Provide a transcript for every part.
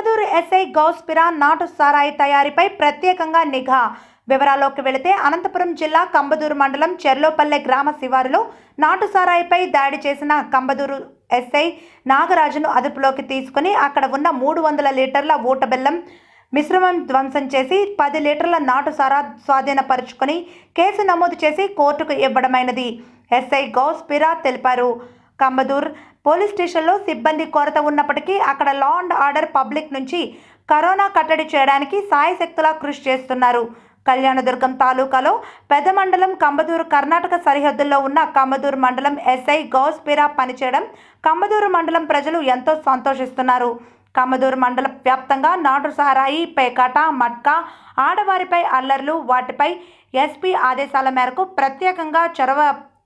Kambadur SI గౌస్పిరా నాటు సారాయి తయారీపై ప్రత్యేకంగా నిఘా వివరాల్లోకి వెళితే అనంతపురం జిల్లా కంబదూరు మండలం చెర్లోపల్లె గ్రామ శివారులో నాటు సారాయిపై దాడి చేసిన కంబదూరు ఎస్ఐ నాగరాజును అదుపులోకి తీసుకుని అక్కడ ఉన్న మూడు వందల లీటర్ల ఊట బెల్లం మిశ్రమం ధ్వంసం చేసి పది లీటర్ల నాటు సారా స్వాధీనపరుచుకొని కేసు నమోదు చేసి కోర్టుకు ఇవ్వడమైనది ఎస్ఐ గౌస్ పిరా తెలిపారు కంబదూర్ పోలీస్ స్టేషన్లో సిబ్బంది కొరత ఉన్నప్పటికీ అక్కడ లా అండ్ ఆర్డర్ పబ్లిక్ నుంచి కరోనా కట్టడి చేయడానికి సాయశక్తులా కృషి చేస్తున్నారు కళ్యాణదుర్గం తాలూకాలో పెద్ద మండలం కంబదూరు కర్ణాటక సరిహద్దుల్లో ఉన్న కంబదూరు మండలం ఎస్ఐ గౌస్ పిరా పనిచేయడం కంబదూరు మండలం ప్రజలు ఎంతో సంతోషిస్తున్నారు కమ్మదూరు మండల వ్యాప్తంగా నాటు సారాయి పేకాట మట్కా ఆడవారిపై అల్లర్లు వాటిపై ఎస్పీ ఆదేశాల మేరకు ప్రత్యేకంగా చొరవ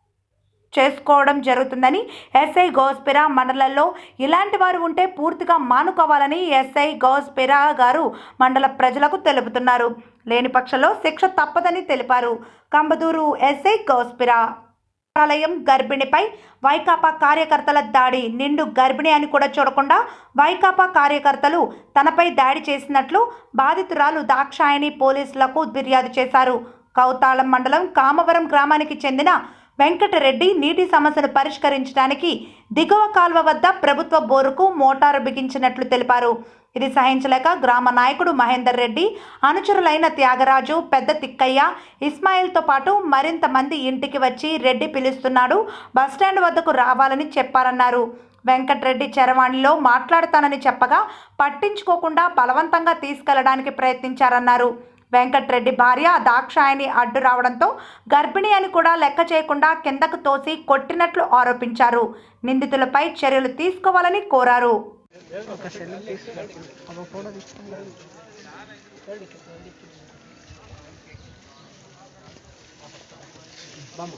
చేసుకోవడం జరుగుతుందని ఎస్ఐ గౌస్పిరా మండలంలో ఇలాంటి వారు ఉంటే పూర్తిగా మానుకోవాలని ఎస్ఐ గౌస్పిరా గారు మండల ప్రజలకు తెలుపుతున్నారు లేని పక్షంలో శిక్ష తప్పదని తెలిపారు కంబదూరు ఎస్ఐ గౌస్పిరా ఆలయం గర్భిణిపై వైకాపా కార్యకర్తల దాడి నిండు గర్భిణి అని కూడా చూడకుండా వైకాపా కార్యకర్తలు తనపై దాడి చేసినట్లు బాధితురాలు దాక్షాయణి పోలీసులకు ఫిర్యాదు చేశారు కౌతాళం మండలం కామవరం గ్రామానికి చెందిన వెంకటరెడ్డి నీటి సమస్యను పరిష్కరించడానికి దిగువ కాల్వ వద్ద ప్రభుత్వ బోరుకు మోటారు బిగించినట్లు తెలిపారు ఇది సహించలేక గ్రామ నాయకుడు మహేందర్ రెడ్డి అనుచరులైన త్యాగరాజు పెద్ద తిక్కయ్య ఇస్మాయిల్తో పాటు మరింత మంది ఇంటికి వచ్చి రెడ్డి పిలుస్తున్నాడు బస్టాండ్ వద్దకు రావాలని చెప్పారన్నారు వెంకటరెడ్డి చరవాణిలో మాట్లాడతానని చెప్పగా పట్టించుకోకుండా బలవంతంగా తీసుకెళ్లడానికి ప్రయత్నించారన్నారు వెంకట్రెడ్డి భార్య దాక్షాయని అడ్డు రావడంతో గర్భిణి అని కూడా లెక్క చేయకుండా కిందకు తోసి కొట్టినట్లు ఆరోపించారు నిందితులపై చర్యలు తీసుకోవాలని కోరారు ఒక సెల్ తీసుకో ఒక ఫోటో తీసుకోండి బామ్మ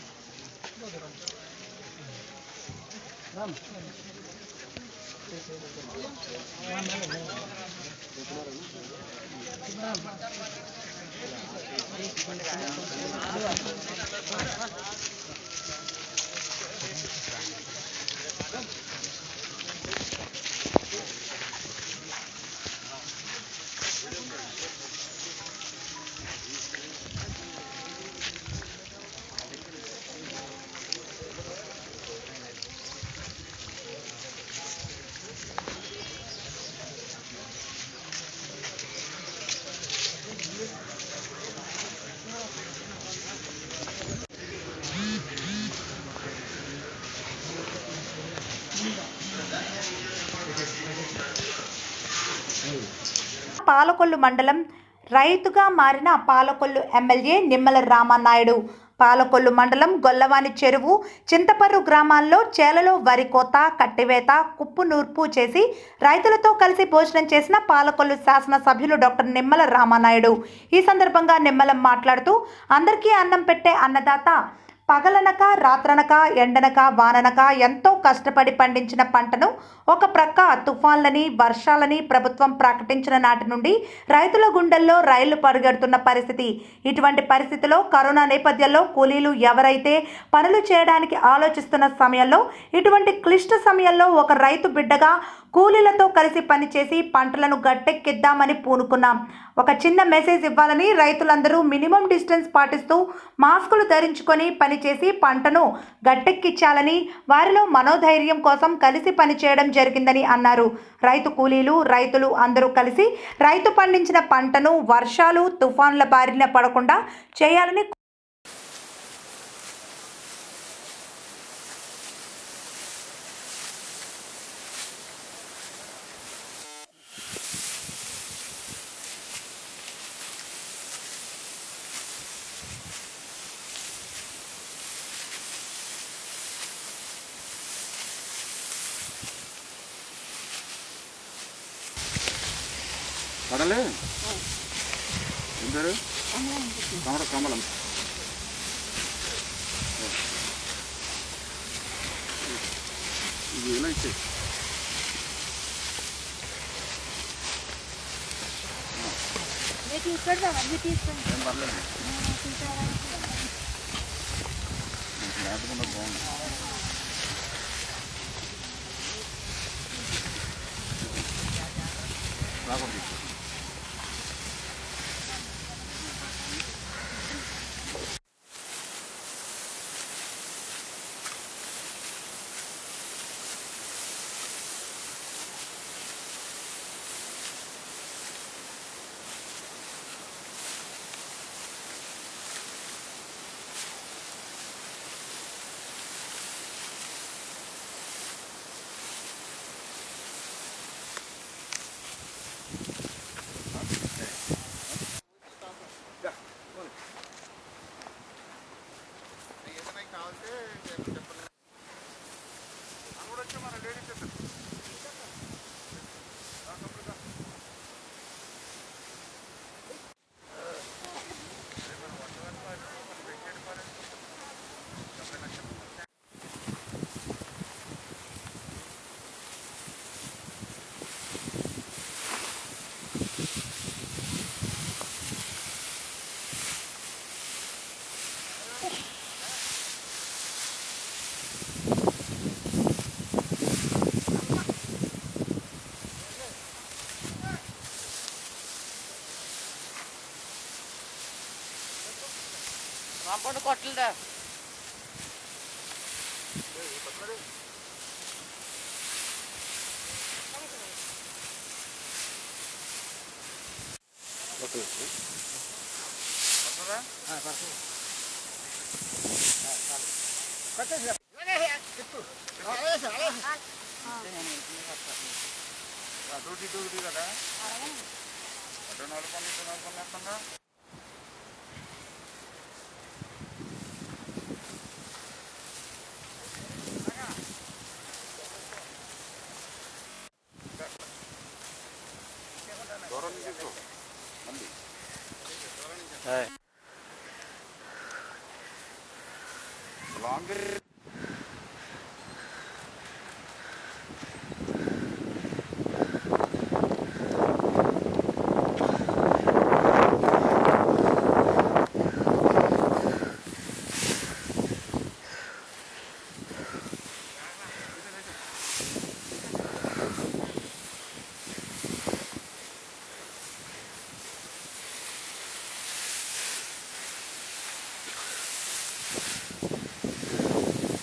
పాలకొల్లు మండలం రైతుగా మారిన పాలకొల్లు ఎమ్మెల్యే నిమ్మల రామనాయుడు పాలకొల్లు మండలం గొల్లవాని చెరువు చింతపర్రు గ్రామాల్లో చేలలో వరి కోత కట్టివేత కుప్పు నూర్పు చేసి రైతులతో కలిసి భోజనం చేసిన పాలకొల్లు శాసనసభ్యులు డాక్టర్ నిమ్మల రామనాయుడు ఈ సందర్భంగా నిమ్మలం మాట్లాడుతూ అందరికీ అన్నం పెట్టే అన్నదాత పగలనక రాత్రనక ఎండనక వాననక ఎంతో కష్టపడి పండించిన పంటను ఒక ప్రక్క తుఫాన్లని వర్షాలని ప్రభుత్వం ప్రకటించిన నాటి నుండి రైతుల గుండెల్లో రైళ్లు పరిగెడుతున్న పరిస్థితి ఇటువంటి పరిస్థితిలో కరోనా నేపథ్యంలో కూలీలు ఎవరైతే పనులు చేయడానికి ఆలోచిస్తున్న సమయంలో ఇటువంటి క్లిష్ట సమయంలో ఒక రైతు బిడ్డగా కూలీలతో కలిసి పనిచేసి పంటలను గట్టెక్కిద్దామని పూనుకున్నాం ఒక చిన్న మెసేజ్ ఇవ్వాలని రైతులందరూ మినిమం డిస్టెన్స్ పాటిస్తూ మాస్కులు ధరించుకొని పనిచేసి పంటను గట్టెక్కించాలని వారిలో మనోధైర్యం కోసం కలిసి పనిచేయడం జరిగిందని అన్నారు రైతు కూలీలు రైతులు అందరూ కలిసి రైతు పండించిన పంటను వర్షాలు తుఫాన్ల బారిన పడకుండా చేయాలని కడలే ఏం పేరు కమల కమలం ఇది ఇలా ఇచ్చే ఏం పర్లేదు లేకుండా బాగుంది రాకుండా కాంపౌండ్ కొట్టలేదా డ్యూటీ డ్యూటీ కదా అటు నలుపని ఇటు నలుపని వేస్తుందా దూరం నుంచి తీసుకో. మంది లాంగ్ ఆ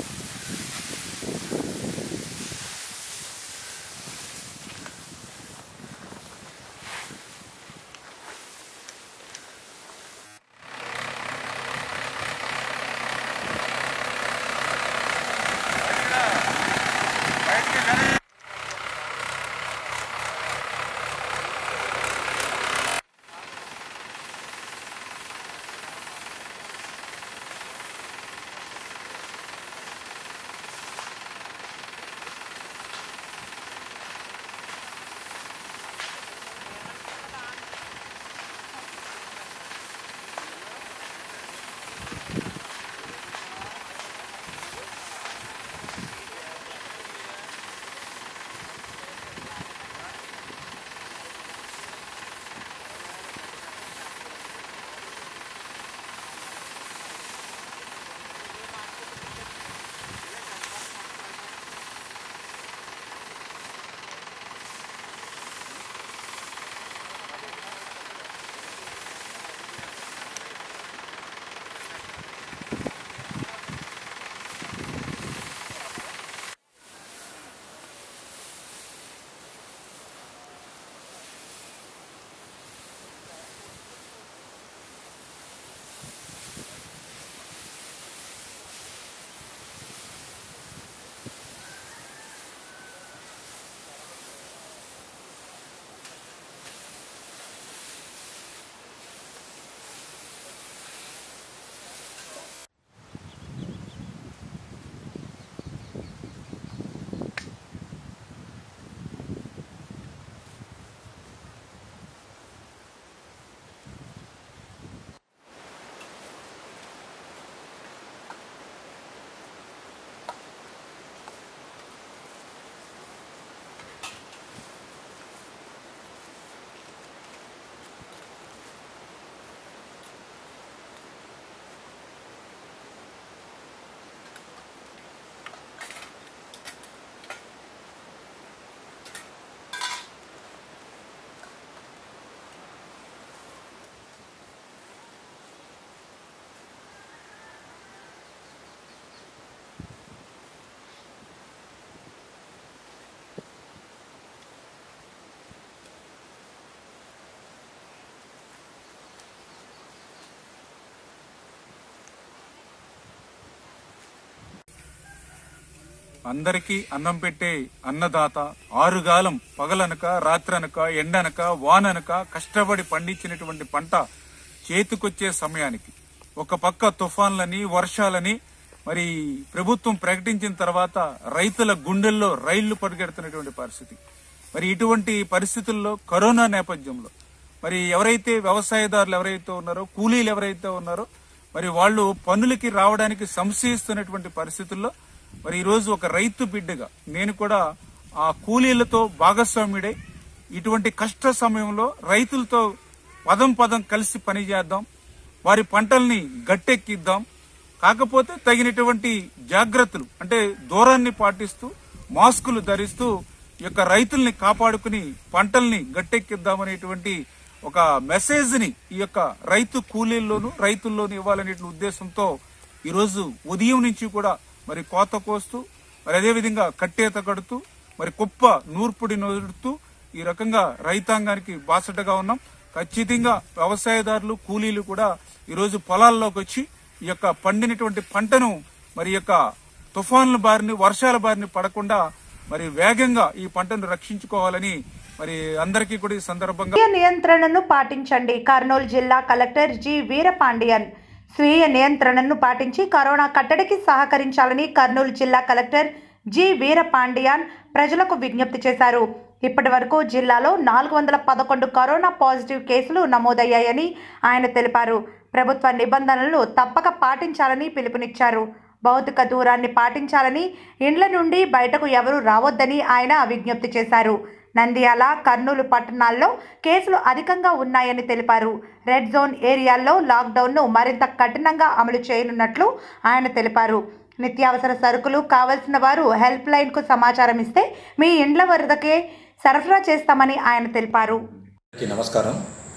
అందరికీ అన్నం పెట్టే అన్నదాత ఆరుగాలం పగలనక రాత్రనక ఎండనక వాననక కష్టపడి పండించినటువంటి పంట చేతికొచ్చే సమయానికి ఒక పక్క తుఫాన్లని వర్షాలని మరి ప్రభుత్వం ప్రకటించిన తర్వాత రైతుల గుండెల్లో రైళ్లు పరిగెడుతున్నటువంటి పరిస్థితి మరి ఇటువంటి పరిస్థితుల్లో కరోనా నేపథ్యంలో మరి ఎవరైతే వ్యవసాయదారులు ఎవరైతే ఉన్నారో కూలీలు ఎవరైతే ఉన్నారో మరి వాళ్ళు పనులకి రావడానికి సంశయిస్తున్నటువంటి పరిస్థితుల్లో మరి ఈరోజు ఒక రైతు బిడ్డగా నేను కూడా ఆ కూలీలతో భాగస్వామ్యుడై ఇటువంటి కష్ట సమయంలో రైతులతో పదం పదం కలిసి పనిచేద్దాం వారి పంటల్ని గట్టెక్కిద్దాం కాకపోతే తగినటువంటి జాగ్రత్తలు అంటే దూరాన్ని పాటిస్తూ మాస్కులు ధరిస్తూ ఈ యొక్క రైతుల్ని కాపాడుకుని పంటల్ని గట్టెక్కిద్దామనేటువంటి ఒక మెసేజ్ ని ఈ యొక్క రైతు కూలీల్లోనూ రైతుల్లోనూ ఇవ్వాలనే ఉద్దేశంతో ఈరోజు ఉదయం నుంచి కూడా మరి కోత కోస్తూ మరి అదేవిధంగా కట్టేత కడుతూ మరి కుప్ప నూర్పుడి నూరుతూ ఈ రకంగా రైతాంగానికి బాసటగా ఉన్నాం ఖచ్చితంగా వ్యవసాయదారులు కూలీలు కూడా ఈరోజు పొలాల్లోకి వచ్చి ఈ యొక్క పండినటువంటి పంటను మరి ఈ యొక్క తుఫాన్ల బారిని వర్షాల బారిని పడకుండా మరి వేగంగా ఈ పంటను రక్షించుకోవాలని మరి అందరికీ కూడా ఈ సందర్భంగా స్వీయ నియంత్రణను పాటించండి కర్నూలు జిల్లా కలెక్టర్ జి వీరపాండియన్ స్వీయ నియంత్రణను పాటించి కరోనా కట్టడికి సహకరించాలని కర్నూలు జిల్లా కలెక్టర్ జి వీరపాండియన్ ప్రజలకు విజ్ఞప్తి చేశారు ఇప్పటి వరకు జిల్లాలో నాలుగు వందల పదకొండు కరోనా పాజిటివ్ కేసులు నమోదయ్యాయని ఆయన తెలిపారు ప్రభుత్వ నిబంధనలను తప్పక పాటించాలని పిలుపునిచ్చారు భౌతిక దూరాన్ని పాటించాలని ఇండ్ల నుండి బయటకు ఎవరూ రావద్దని ఆయన విజ్ఞప్తి చేశారు నంద్యాల కర్నూలు పట్టణాల్లో కేసులు అధికంగా ఉన్నాయని తెలిపారు రెడ్ జోన్ ఏరియాల్లో లాక్డౌన్ను మరింత కఠినంగా అమలు చేయనున్నట్లు ఆయన తెలిపారు నిత్యావసర సరుకులు కావలసిన వారు హెల్ప్ లైన్కు సమాచారం ఇస్తే మీ ఇండ్ల వద్దకే సరఫరా చేస్తామని ఆయన తెలిపారు అందరికీ నమస్కారం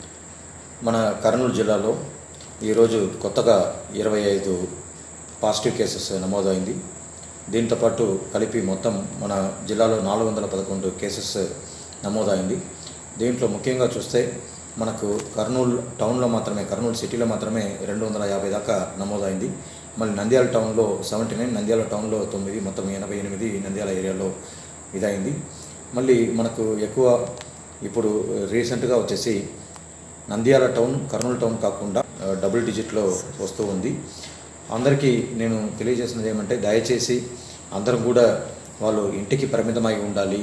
మన కర్నూలు జిల్లాలో ఈరోజు కొత్తగా ఇరవై ఐదు పాజిటివ్ కేసెస్ నమోదైంది దీంతోపాటు కలిపి మొత్తం మన జిల్లాలో నాలుగు వందల పదకొండు కేసెస్ నమోదైంది దీంట్లో ముఖ్యంగా చూస్తే మనకు కర్నూలు టౌన్లో మాత్రమే కర్నూలు సిటీలో మాత్రమే రెండు వందల యాభై దాకా నమోదైంది మళ్ళీ నంద్యాల టౌన్లో సెవెంటీ నైన్ నంద్యాల టౌన్లో తొమ్మిది మొత్తం ఎనభై ఎనిమిది నంద్యాల ఏరియాలో ఇదైంది మళ్ళీ మనకు ఎక్కువ ఇప్పుడు రీసెంట్గా వచ్చేసి నంద్యాల టౌన్ కర్నూలు టౌన్ కాకుండా ఆ, డబుల్ డిజిట్లో వస్తూ ఉంది అందరికీ నేను తెలియజేసినది ఏమంటే దయచేసి అందరం కూడా వాళ్ళు ఇంటికి పరిమితమై ఉండాలి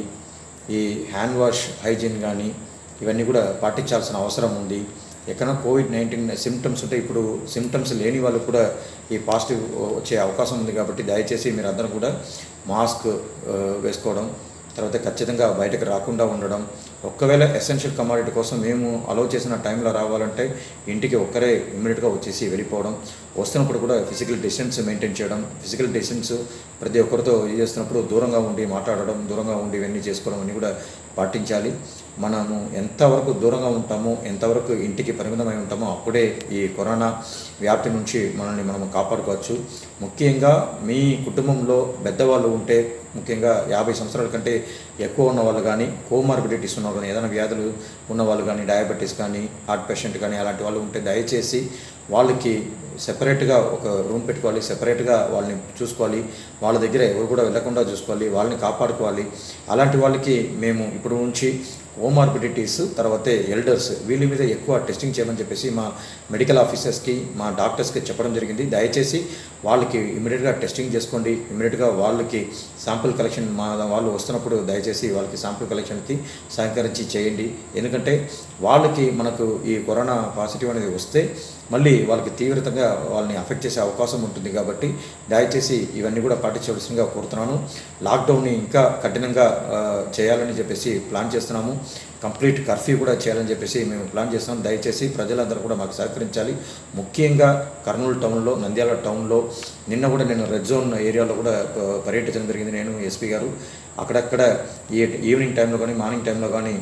ఈ హ్యాండ్ వాష్ హైజీన్ కానీ ఇవన్నీ కూడా పాటించాల్సిన అవసరం ఉంది ఎక్కడైనా కోవిడ్ నైన్టీన్ సిమ్టమ్స్ ఉంటే ఇప్పుడు సిమ్టమ్స్ లేని వాళ్ళు కూడా ఈ పాజిటివ్ వచ్చే అవకాశం ఉంది కాబట్టి దయచేసి మీరు అందరూ కూడా మాస్క్ ఆ, వేసుకోవడం తర్వాత ఖచ్చితంగా బయటకు రాకుండా ఉండడం ఒక్కవేళ ఎసెన్షియల్ కమాడిటీ కోసం మేము అలౌ చేసిన టైంలో రావాలంటే ఇంటికి ఒక్కరే ఇమ్మీడియట్గా వచ్చేసి వెళ్ళిపోవడం వస్తున్నప్పుడు కూడా ఫిజికల్ డిస్టెన్స్ మెయింటైన్ చేయడం ఫిజికల్ డిస్టెన్స్ ప్రతి ఒక్కరితో ఇది చేస్తున్నప్పుడు దూరంగా ఉండి మాట్లాడడం దూరంగా ఉండి ఇవన్నీ చేసుకోవడం అన్నీ కూడా పాటించాలి మనము ఎంతవరకు దూరంగా ఉంటామో ఎంతవరకు ఇంటికి పరిమితమై ఉంటామో అప్పుడే ఈ కరోనా వ్యాప్తి నుంచి మనల్ని మనం కాపాడుకోవచ్చు ముఖ్యంగా మీ కుటుంబంలో పెద్దవాళ్ళు ఉంటే ముఖ్యంగా యాభై సంవత్సరాల కంటే ఎక్కువ ఉన్న వాళ్ళు కానీ కోమార్బిడిటీస్ ఉన్న వాళ్ళు కానీ ఏదైనా వ్యాధులు ఉన్న వాళ్ళు కానీ డయాబెటీస్ కానీ హార్ట్ పేషెంట్ కానీ అలాంటి వాళ్ళు ఉంటే దయచేసి వాళ్ళకి సెపరేట్గా ఒక రూమ్ పెట్టుకోవాలి సెపరేట్గా వాళ్ళని చూసుకోవాలి వాళ్ళ దగ్గర ఎవరు కూడా వెళ్లకుండా చూసుకోవాలి వాళ్ళని కాపాడుకోవాలి అలాంటి వాళ్ళకి మేము ఇప్పుడు నుంచి కోమార్బిడిటీస్ తర్వాత ఎల్డర్స్ వీళ్ళ మీద ఎక్కువ టెస్టింగ్ చేయమని చెప్పేసి మా మెడికల్ ఆఫీసర్స్కి మా డాక్టర్స్కి చెప్పడం జరిగింది దయచేసి వాళ్ళకి ఇమీడియట్గా టెస్టింగ్ చేసుకోండి ఇమీడియట్గా వాళ్ళకి శాంపుల్ కలెక్షన్ మా వాళ్ళు వస్తున్నప్పుడు దయచేసి వాళ్ళకి శాంపుల్ కలెక్షన్కి సహకరించి చేయండి ఎందుకంటే వాళ్ళకి మనకు ఈ కరోనా పాజిటివ్ అనేది వస్తే మళ్ళీ వాళ్ళకి తీవ్రతంగా వాళ్ళని అఫెక్ట్ చేసే అవకాశం ఉంటుంది కాబట్టి దయచేసి ఇవన్నీ కూడా పాటించవలసిందిగా కోరుతున్నాను లాక్డౌన్ని ఇంకా కఠినంగా ఆ, చేయాలని చెప్పేసి ప్లాన్ చేస్తున్నాము కంప్లీట్ కర్ఫ్యూ కూడా చేయాలని చెప్పేసి మేము ప్లాన్ చేస్తున్నాం దయచేసి ప్రజలందరూ కూడా మాకు సహకరించాలి ముఖ్యంగా కర్నూలు టౌన్లో నంద్యాల టౌన్లో నిన్న కూడా నేను రెడ్ జోన్ ఏరియాలో కూడా ఆ, పర్యటించడం జరిగింది నేను ఎస్పీ గారు అక్కడక్కడ ఈ ఈవినింగ్ టైంలో కానీ మార్నింగ్ టైంలో కానీ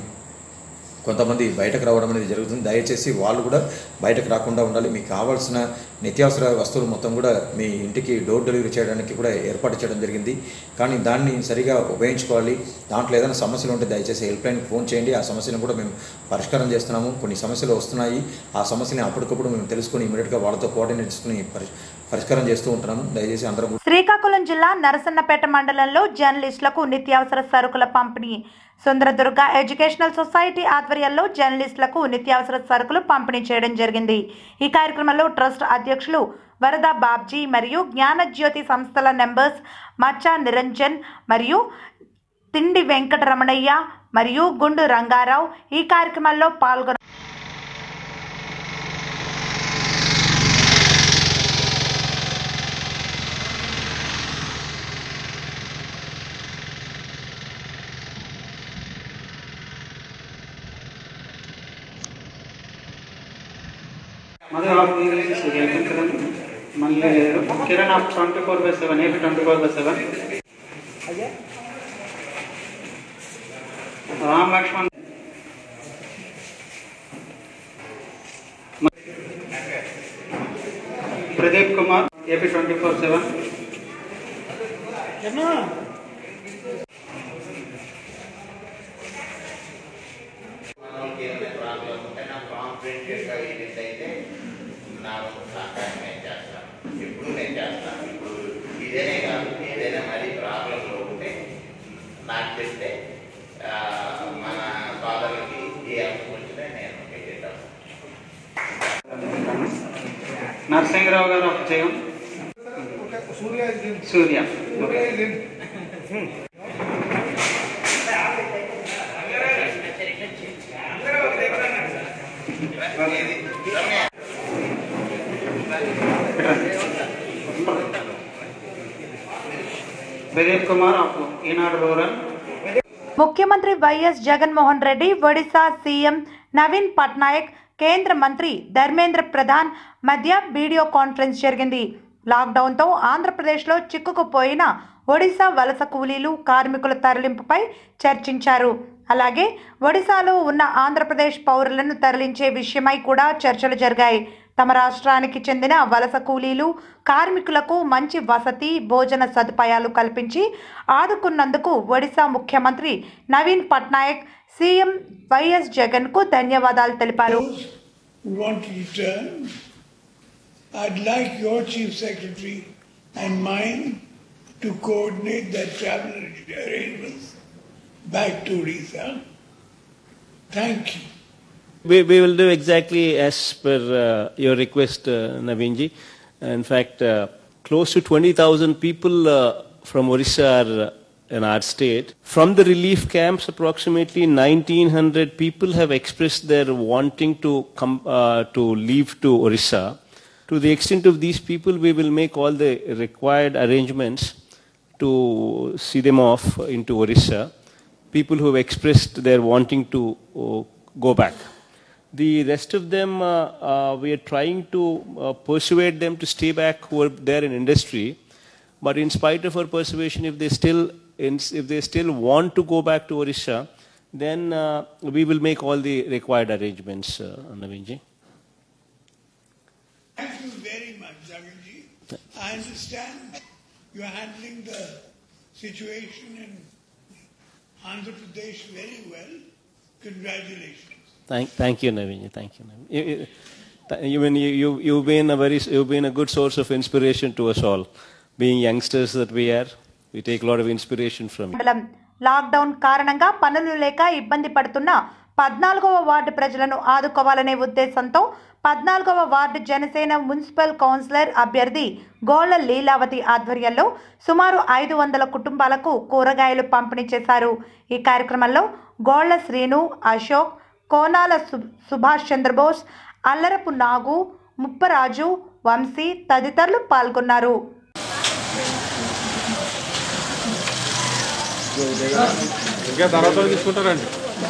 కొంతమంది బయటకు రావడం అనేది జరుగుతుంది దయచేసి వాళ్ళు కూడా బయటకు రాకుండా ఉండాలి మీకు కావాల్సిన నిత్యావసర వస్తువులు మొత్తం కూడా మీ ఇంటికి డోర్ డెలివరీ చేయడానికి కూడా ఏర్పాటు చేయడం జరిగింది కానీ దాన్ని సరిగా ఉపయోగించుకోవాలి దాంట్లో ఏదైనా సమస్యలు ఉంటే దయచేసి హెల్ప్ లైన్కి ఫోన్ చేయండి ఆ సమస్యను కూడా మేము పరిష్కారం చేస్తున్నాము కొన్ని సమస్యలు వస్తున్నాయి ఆ సమస్యని అప్పటికప్పుడు మేము తెలుసుకొని ఇమీడియట్గా వాళ్ళతో కోఆర్డినేట్ చేసుకుని పరి పరిష్కారం చేస్తూ ఉంటున్నాము దయచేసి అందరం కూడా శ్రీకాకుళం జిల్లా నరసన్నపేట మండలంలో జర్నలిస్టులకు నిత్యావసర సరుకుల పంపిణీ సుందరదుర్గ ఎడ్యుకేషనల్ సొసైటీ ఆధ్వర్యంలో జర్నలిస్టులకు నిత్యావసర సరుకులు పంపిణీ చేయడం జరిగింది ఈ కార్యక్రమంలో ట్రస్ట్ అధ్యక్షులు వరద బాబ్జీ మరియు జ్ఞానజ్యోతి సంస్థల నెంబర్స్ మచ్చా నిరంజన్ మరియు తిండి వెంకటరమణయ్య మరియు గుండు రంగారావు ఈ కార్యక్రమంలో పాల్గొన మదర్ ఆఫ్ కిరణ్ మళ్ళీ లేరు Kiran of twenty four by seven AP twenty four by seven Ram Lakshman Pradeep Kumar AP twenty four seven నాకు సహకారం నేను చేస్తాను ఎప్పుడు నేను చేస్తాను ఇప్పుడు ఇదేనే కాదు ఏదైనా మరీ ప్రాబ్లంలో ఉంటే నాకు చెప్తే ఆ, మన ఫాదర్లకి ఏ అవసరం వచ్చినా నేను పెట్టేద్దాం నరసింహరావు గారు ఒక Jayam Surya okay. Pradeep Kumar of Eenadu rural ముఖ్యమంత్రి వైఎస్ జగన్మోహన్ రెడ్డి ఒడిశా సీఎం నవీన్ పట్నాయక్ కేంద్ర మంత్రి ధర్మేంద్ర ప్రధాన్ మధ్య వీడియో కాన్ఫరెన్స్ జరిగింది లాక్డౌన్తో ఆంధ్రప్రదేశ్లో చిక్కుకుపోయిన ఒడిశా వలస కూలీలు కార్మికుల తరలింపుపై చర్చించారు అలాగే ఒడిశాలో ఉన్న ఆంధ్రప్రదేశ్ పౌరులను తరలించే విషయమై కూడా చర్చలు జరిగాయి తమ రాష్ట్రానికి చెందిన వలస కూలీలు కార్మికులకు మంచి వసతి భోజన సదుపాయాలు కల్పించి ఆదుకున్నందుకు ఒడిశా ముఖ్యమంత్రి నవీన్ పట్నాయక్ సీఎం వైఎస్ జగన్కు ధన్యవాదాలు తెలిపారు who want to return, I'd like your chief secretary and mine to coordinate their travel arrangements back to Odisha. Thank you. We, we will do exactly as per uh, your request, uh, Naveenji. In fact, uh, close to 20,000 people uh, from Orissa are uh, in our state. From the relief camps, approximately 1,900 people have expressed their wanting to come uh, to leave to Orissa. To the extent of these people, we will make all the required arrangements to see them off into Orissa. People who have expressed their wanting to uh, go back. The rest of them, uh, uh, we are trying to uh, persuade them to stay back who are there in industry. But in spite of our persuasion, if they still, if they still want to go back to Orissa, then uh, we will make all the required arrangements, uh, Naveenji. Thank you very much, Jaganji. I understand you are handling the situation in Andhra Pradesh very well. Congratulations. Thank, thank you, Naveen. Thank you, Naveen. You, you, th- you, mean, you, you, you've been a very, you've been a good source of inspiration to us all. Being youngsters that we are, we take a lot of inspiration from you. మండలం lockdown కారణంగా పనులు లేక ఇబ్బంది పడుతున్న పద్నాలుగవ ward ప్రజలను ఆదుకోవాలనే ఉద్దేశంతో పద్నాలుగవ వార్డు జనసేన మున్సిపల్ కౌన్సిలర్ అభ్యర్థి గోళ్ల లీలావతి ఆధ్వర్యంలో సుమారు ఐదు వందల కుటుంబాలకు కూరగాయలు పంపిణీ చేశారు ఈ కార్యక్రమంలో గోళ్ల శ్రీను అశోక్ కోనాల సు- సుభాష్ చంద్రబోస్ అల్లరపు నాగు ముప్పరాజు వంశీ తదితరులు పాల్గొన్నారు ఇంకా తర్వాత తీసుకుంటారండి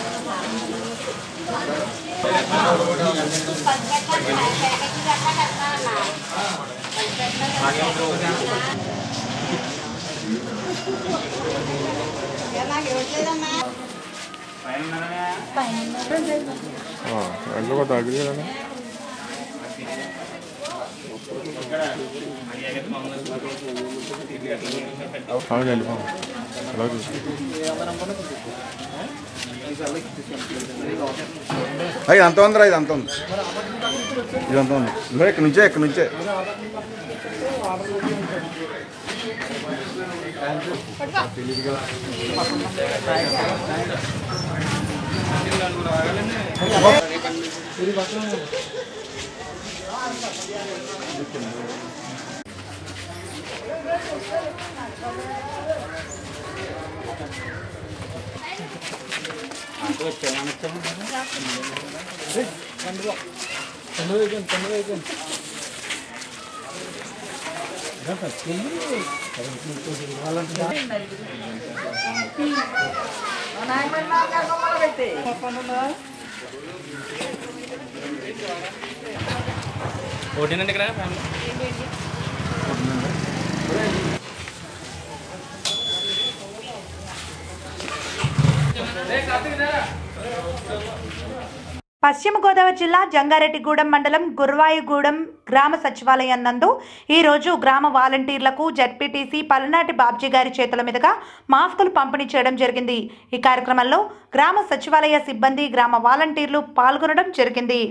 అవునండి అలాగే అయ్యి అంత ఉందిరా ఇది అంత ఉంది ఇది అంత ఉంది ఇదిగో ఇక్కడ నుంచే ఇక్కడ నుంచే పశ్చిమ గోదావరి జిల్లా జంగారెడ్డిగూడెం మండలం గుర్వాయిగూడెం గ్రామ సచివాలయం నందు ఈరోజు గ్రామ వాలంటీర్లకు జడ్పీటీసీ పలనాటి బాబ్జీ గారి చేతుల మీదుగా మాస్కులు పంపిణీ చేయడం జరిగింది ఈ కార్యక్రమంలో గ్రామ సచివాలయ సిబ్బంది గ్రామ వాలంటీర్లు పాల్గొనడం జరిగింది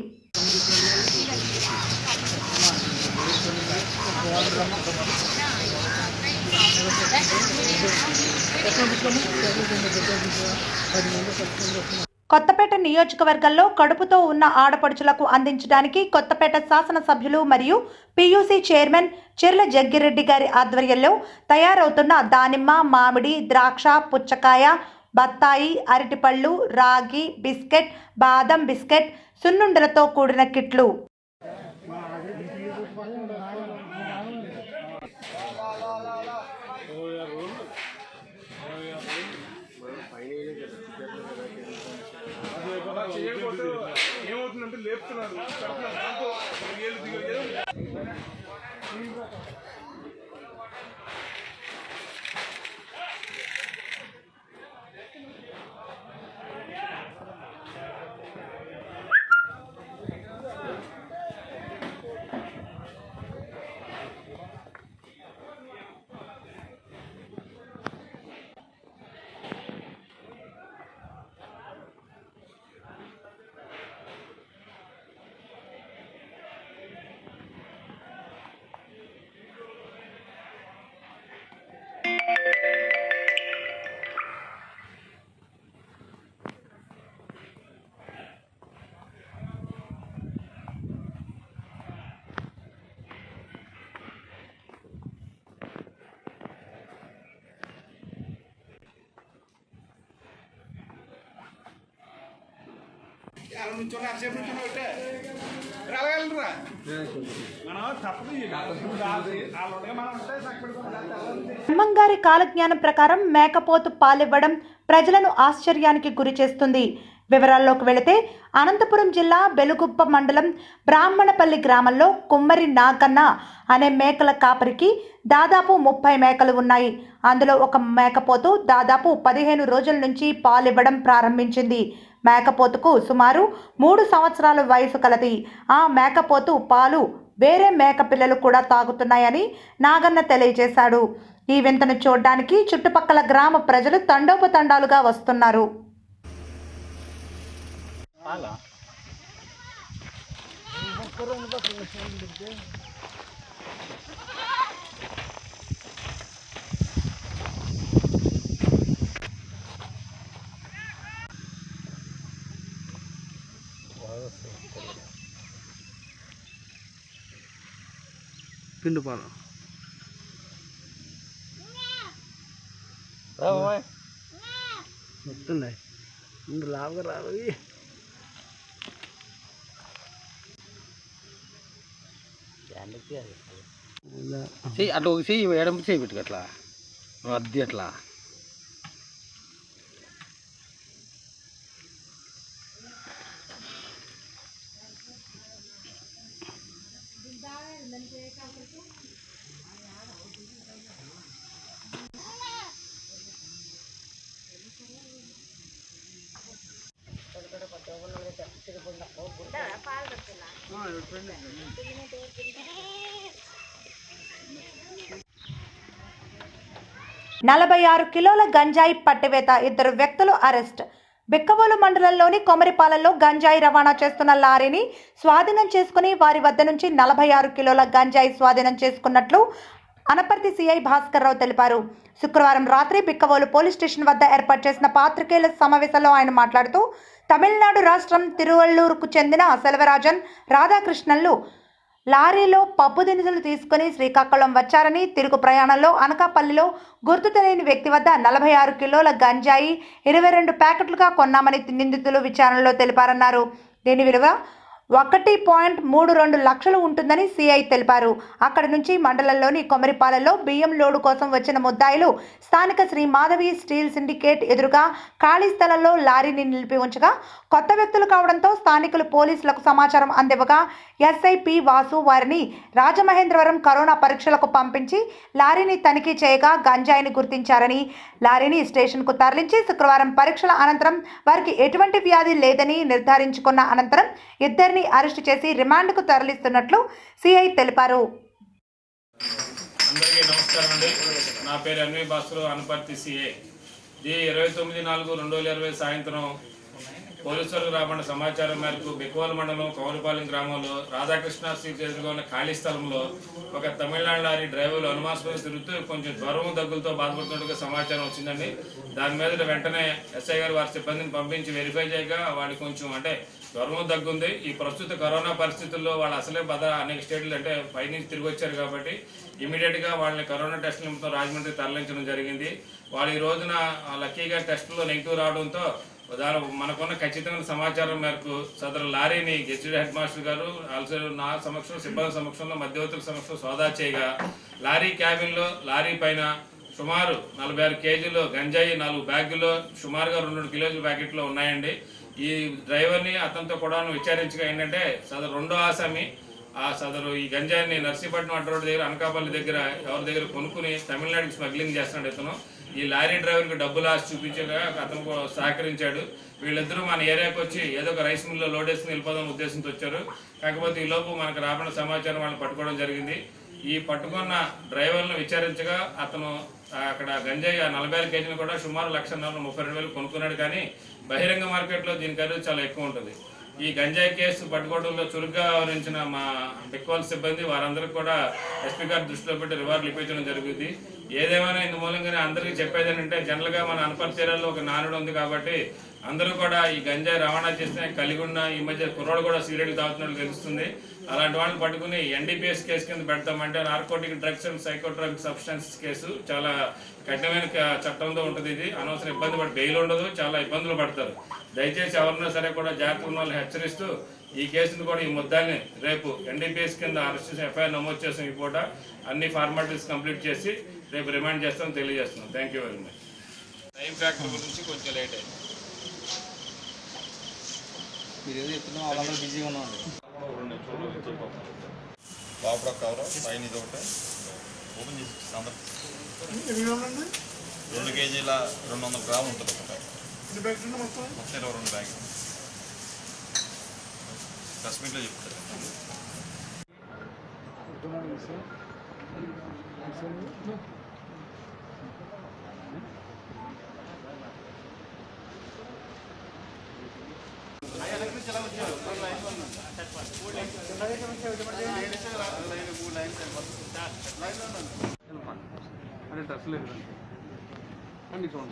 కొత్తపేట నియోజకవర్గంలో కడుపుతో ఉన్న ఆడపడుచులకు అందించడానికి కొత్తపేట శాసనసభ్యులు మరియు పియూసీ చైర్మన్ చెర్ల జగ్గిరెడ్డి గారి ఆధ్వర్యంలో తయారవుతున్న దానిమ్మ మామిడి ద్రాక్ష పుచ్చకాయ బత్తాయి అరటిపళ్ళు రాగి బిస్కెట్ బాదం బిస్కెట్ సున్నుండలతో కూడిన కిట్లు బ్రహ్మంగారి కాలజ్ఞానం ప్రకారం మేకపోతు పాలివ్వడం ప్రజలను ఆశ్చర్యానికి గురి చేస్తుంది వివరాల్లోకి వెళితే అనంతపురం జిల్లా బెలుగుప్ప మండలం బ్రాహ్మణపల్లి గ్రామంలో కుమ్మరి నాగన్న అనే మేకల కాపరికి దాదాపు ముప్పై మేకలు ఉన్నాయి అందులో ఒక మేకపోతు దాదాపు పదిహేను రోజుల నుంచి పాలివ్వడం ప్రారంభించింది మేకపోతుకు సుమారు మూడు సంవత్సరాల వయసు కలది ఆ మేకపోతు పాలు వేరే మేక పిల్లలు కూడా తాగుతున్నాయని నాగన్న తెలియజేశాడు ఈ వింతను చూడడానికి చుట్టుపక్కల గ్రామ ప్రజలు తండోపతండాలుగా వస్తున్నారు పిండి పాలు వస్తున్నాయి ముందు లావుగా రావు ఇవి. ఇలా. చెయ్యి అట్లా ఒక చెయ్యి ఎడమ చెయ్యి పెట్టుకు అట్లా అద్ది అట్లా నలభై ఆరు కిలోల గంజాయి పట్టివేత ఇద్దరు వ్యక్తులు అరెస్ట్ బిక్కవోలు మండలంలోని కొమరిపాలెంలో గంజాయి రవాణా చేస్తున్న లారీని స్వాధీనం చేసుకుని వారి వద్ద నుంచి నలభై ఆరు కిలోల గంజాయి స్వాధీనం చేసుకున్నట్లు అనపర్తి సిఐ భాస్కర్ రావు తెలిపారు శుక్రవారం రాత్రి బిక్కవోలు పోలీస్ స్టేషన్ వద్ద ఏర్పాటు చేసిన పాత్రికేయుల సమావేశంలో ఆయన మాట్లాడుతూ తమిళనాడు రాష్ట్రం తిరువల్లూరుకు చెందిన సెల్వరాజన్ రాధాకృష్ణన్లు లారీలో పప్పు దినుసులు తీసుకుని శ్రీకాకుళం వచ్చారని తిరుగు ప్రయాణంలో అనకాపల్లిలో గుర్తు తెలియని వ్యక్తి వద్ద నలభై ఆరు కిలోల గంజాయి ఇరవై రెండు ప్యాకెట్లుగా కొన్నామని నిందితులు విచారణలో తెలిపారన్నారు దీని విలువ ఒకటి పాయింట్ మూడు రెండు లక్షలు ఉంటుందని సిఐ తెలిపారు అక్కడి నుంచి మండలంలోని కొమరిపాలెంలో బియ్యం లోడు కోసం వచ్చిన ముద్దాయిలు స్థానిక శ్రీ మాధవి స్టీల్ సిండికేట్ ఎదురుగా ఖాళీ స్థలంలో లారీని నిలిపి ఉంచగా కొత్త వ్యక్తులు కావడంతో స్థానికులు పోలీసులకు సమాచారం అందివ్వగా ఎస్ఐ పి వాసు వారిని రాజమహేంద్రవరం కరోనా పరీక్షలకు పంపించి లారీని తనిఖీ చేయగా గంజాయిని గుర్తించారని లారీని స్టేషన్కు తరలించి శుక్రవారం పరీక్షల అనంతరం వారికి ఎటువంటి వ్యాధి లేదని నిర్ధారించుకున్న అనంతరం ఇద్దరిని అరెస్టు చేసి రిమాండ్కు తరలిస్తున్నట్లు సిఐ తెలిపారు అందరికీ నమస్కారం అండి నా పేరు ఎన్వి భాస్కర్ అనపర్తి సిఏ ఇది ఇరవై తొమ్మిది నాలుగు రెండు వేల ఇరవై సాయంత్రం పోలీసులకు రాబడిన సమాచారం మేరకు బిక్వాల మండలం కౌరపాలెం గ్రామంలో రాధాకృష్ణ స్ట్రీట్ ఎదురుగా ఉన్న ఖాళీ స్థలంలో ఒక తమిళనాడు లారీ డ్రైవర్లు అనుమానాస్పదం తిరుగుతూ కొంచెం జ్వరం దగ్గులతో బాధపడుతున్నట్టుగా సమాచారం వచ్చిందండి దాని మీద వెంటనే ఎస్ఐ గారు వారి సిబ్బందిని పంపించి వెరిఫై చేయగా వాడికి కొంచెం అంటే జ్వరం దగ్గుంది ఈ ప్రస్తుత కరోనా పరిస్థితుల్లో వాళ్ళు అసలే బాధ అనేక స్టేట్లు అంటే పైనుంచి తిరిగి వచ్చారు కాబట్టి ఇమీడియట్ గా వాళ్ళని కరోనా టెస్ట్ నిమిత్తం రాజమండ్రి తరలించడం జరిగింది వాళ్ళు ఈ రోజున ఆ లక్కీగా టెస్టులో నెగిటివ్ రావడంతో దాని మనకున్న ఖచ్చితమైన సమాచారం మేరకు సదరు లారీని గెస్టెడ్ హెడ్ మాస్టర్ గారు ఆల్సో నా సమక్షంలో సిబ్బంది సమక్షంలో మధ్యవర్తుల సమక్షంలో సోదా చేయగా లారీ క్యాబిన్ లో లారీ పైన సుమారు నలభై ఆరు కేజీలు గంజాయి నాలుగు బ్యాగులు సుమారుగా రెండు రెండు కిలోల ప్యాకెట్లో ఉన్నాయండి ఈ డ్రైవర్ని అతనితో కూడా విచారించగా ఏంటంటే సదరు రెండో ఆసామి ఆ సదరు ఈ గంజాయిని నర్సీపట్నం అడ్రోడ్ దగ్గర అనకాపల్లి దగ్గర ఎవరి దగ్గర కొనుక్కుని తమిళనాడుకి స్మగ్లింగ్ చేస్తున్నాడు ఇతను ఈ లారీ డ్రైవర్కి డబ్బులు ఆశ చూపించగా అతను కూడా సహకరించాడు వీళ్ళిద్దరూ మన ఏరియాకి వచ్చి ఏదో ఒక రైస్ మిల్లో లోడ్ వేసుకుని వెళ్ళిపోదాం ఉద్దేశంతో వచ్చారు కాకపోతే ఈ లోపు మనకు రాబడిన సమాచారం వాళ్ళని పట్టుకోవడం జరిగింది ఈ పట్టుకున్న డ్రైవర్లను విచారించగా అతను ఆ, అక్కడ గంజాయి ఆ నలభై ఆరు కేజీలు కూడా సుమారు లక్ష నలభై ముప్పై రెండు వేలు కొనుక్కున్నాడు కానీ బహిరంగ మార్కెట్లో దీని ఖరీదు చాలా ఎక్కువ ఉంటుంది ఈ గంజాయి కేసు పట్టుకోవడంలో చురుగ్గా వ్యవహరించిన మా బిక్వాల్ సిబ్బంది వారందరికీ కూడా ఎస్పీ గారి దృష్టిలో పెట్టి రివార్డులు ఇప్పించడం జరుగుతుంది ఏదేమైనా ఇందు మూలంగానే అందరికీ చెప్పేది ఏంటంటే జనరల్ గా మన అనపర్తి చీరల్లో ఒక నానుడు ఉంది కాబట్టి అందరూ కూడా ఈ గంజాయి రవాణా చేస్తే కలిగి ఉన్న ఈ మధ్య కుర్రోడు కూడా సిగరెట్ తాగుతున్నట్టు తెలుస్తుంది అలాంటి వాళ్ళని పట్టుకుని ఎన్డీపీఎస్ కేసు కింద పెడతామంటే narcotic drugs and psychotropic substance case చాలా కఠినమైన క- చట్టంతో ఉంటుంది ఇది అనవసరం ఇబ్బంది పడి బెయిల్ ఉండదు చాలా ఇబ్బందులు పడతారు దయచేసి ఎవరైనా సరే కూడా జాగ్రత్త ఉన్న వాళ్ళని హెచ్చరిస్తూ ఈ కేసును కూడా ఈ ముద్దాన్ని రేపు ఎన్డీపీఎస్ కింద అరెస్ట్ చేసి ఎఫ్ఐఆర్ నమోదు చేసిన ఈ పూట అన్ని ఫార్మాలిటీస్ కంప్లీట్ చేసి రేపు రిమాండ్ చేస్తాం తెలియజేస్తున్నాం thank you very much time factor గురించి కొంచెం లేట్ అయింది మీరు ఏదో చెప్తున్నాం వాళ్ళందరూ బిజీగా ఉన్నామండి లోపల కవర్ పైన ఇది ఒకటి ఓపెన్ చేసి ఇస్తాను అందరికి. రెండు కేజీల రెండు వందల గ్రాములు ఉంటుంది ఒక ప్యాకెట్ మొత్తం ఇరవై రెండు బ్యాగ్ ప్రెస్ మీట్లో చెప్తారు అంటే డ్రెస్ లేదు అండి చూడండి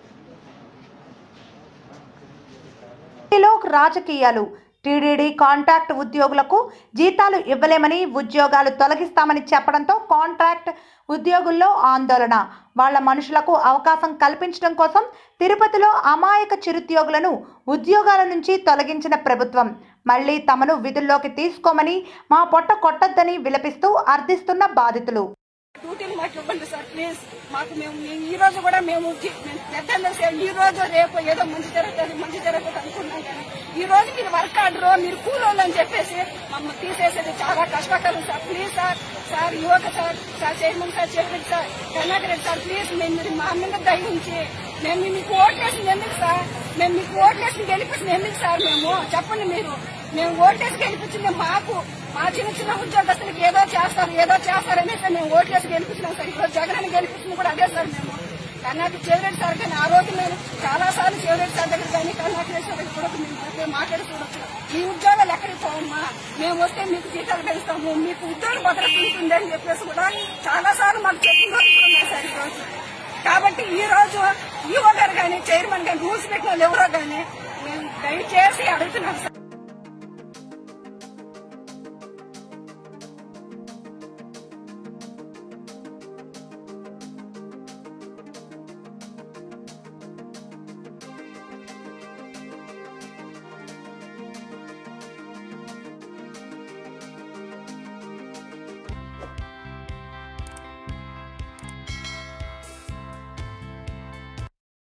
ఏపీలో రాజకీయాలు టీడీడీ కాంట్రాక్ట్ ఉద్యోగులకు జీతాలు ఇవ్వలేమని ఉద్యోగాలు తొలగిస్తామని చెప్పడంతో కాంట్రాక్ట్ ఉద్యోగుల్లో ఆందోళన వాళ్ళ మనుషులకు అవకాశం కల్పించడం కోసం తిరుపతిలో అమాయక చిరుద్యోగులను ఉద్యోగాల నుంచి తొలగించిన ప్రభుత్వం మళ్ళీ తమను విధుల్లోకి తీసుకోమని మా పొట్ట కొట్టొద్దని విలపిస్తూ అర్థిస్తున్న బాధితులు డ్యూటీలు మాకు ఇవ్వండి సార్ ప్లీజ్ మాకు మేము మేము ఈ రోజు కూడా మేము జీ- మేము పెద్ద సేవ ఈ రోజు రేపు ఏదో మంచి జరుగుతుంది మంచి జరుగుతుంది అనుకున్నాం కానీ ఈ రోజు మీరు వర్క్ ఆర్డర్ మీరు కూలోళ్ళు అని చెప్పేసి మమ్మల్ని తీసేసేది చాలా కష్టకరం సార్ ప్లీజ్ సార్ సార్ యువక సార్ సార్ చైర్మన్ సార్ చెప్పండి sir Karunakar Reddy sir please మేము మీరు మా మీద దయించి మేము మీకు ఓట్లేసింది ఎందుకు సార్ మేము మీకు ఓట్లేసి గెలిపించింది ఎందుకు సార్ మేము చెప్పండి మీరు మేము ఓటేసి గెలిపించింది మాకు మా చిన్న చిన్న ఉద్యోగస్తులకు ఏదో చేస్తారు ఏదో చేస్తారు అనేసి మేము ఓట్లేసి గెలిపించినాం సార్ ఇప్పుడు జగన్ గెలిపించింది కూడా అదే సార్ మేము కర్ణాటక చెవిరెడ్డి సార్ కానీ ఆ రోజు మేము చాలా సార్లు చెవిరెడ్డి సార్ దగ్గర కానీ కర్ణాటకేశ్వర దగ్గర కూడా మేము ప్రతి మాట్లాడుకోవచ్చు మీ ఉద్యోగాలు ఎక్కడికి పోవమ్మా మేము వస్తే మీకు జీతాలు పెంచుతాము మీకు ఉద్యోగ భద్రత ఉంటుంది అని చెప్పేసి కూడా చాలా సార్లు మాకు చెప్పిన రోజులు కూడా ఉన్నాయి సార్ ఈ రోజు కాబట్టి ఈ రోజు ఈఓ గారు కానీ చైర్మన్ కానీ రూల్స్ పెట్టిన వాళ్ళు ఎవరో కానీ మేము దయచేసి అడుగుతున్నాం సార్